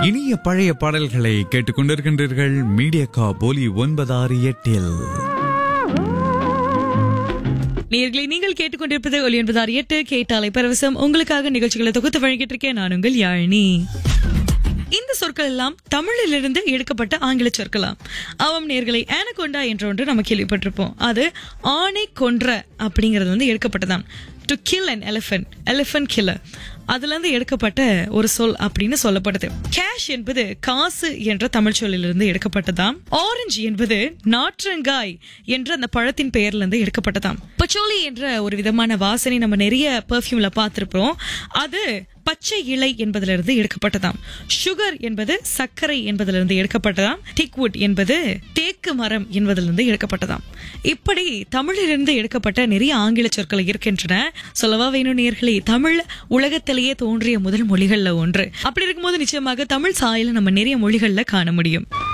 இனிய பழைய பாடல்களை கேட்டுக்கொண்டிருக்கின்றீர்கள் மீடியா போலி ஒன்பதாறு எட்டில் நேர்களை நீங்கள் கேட்டுக்கொண்டிருப்பது ஒலி என்பதார் எட்டு கேட்டாலை பரவசம் உங்களுக்காக நிகழ்ச்சிகளை தொகுத்து வழங்கிட்டு இருக்கேன் நான் உங்கள் யாழினி இந்த சொற்கள் எல்லாம் தமிழிலிருந்து எடுக்கப்பட்ட ஆங்கில சொற்களாம் அவம் நேர்களை ஆனகொண்டா என்ற ஒன்று நம்ம கேள்விப்பட்டிருப்போம் அது ஆணை கொன்ற அப்படிங்கிறது வந்து எடுக்கப்பட்டதாம் to kill an elephant elephant killer அதுல இருந்து எடுக்கப்பட்ட ஒரு சொல் அப்படின்னு சொல்லப்படுது கேஷ் என்பது காசு என்ற தமிழ் சொல்லிலிருந்து எடுக்கப்பட்டதாம் ஆரஞ்சு என்பது நாற்றங்காய் என்ற அந்த பழத்தின் பெயர்ல இருந்து எடுக்கப்பட்டதாம் பச்சோலி என்ற ஒரு விதமான வாசனை நம்ம நிறைய பெர்ஃப்யூம்ல பார்த்திருப்போம் அது பச்சை இலை என்பதிலிருந்து எடுக்கப்பட்டதாம் சுகர் என்பது சர்க்கரை என்பதிலிருந்து எடுக்கப்பட்டதாம் திக்வுட் என்பது தேக்கு மரம் என்பதிலிருந்து எடுக்கப்பட்டதாம் இப்படி தமிழிலிருந்து எடுக்கப்பட்ட நிறைய ஆங்கில சொற்கள் இருக்கின்றன சொல்லவா வேணும் நேர்களே தமிழ் உலகத்திலேயே தோன்றிய முதல் மொழிகள்ல ஒன்று அப்படி இருக்கும்போது நிச்சயமாக தமிழ் சாயல நம்ம நிறைய மொழிகள்ல காண முடியும்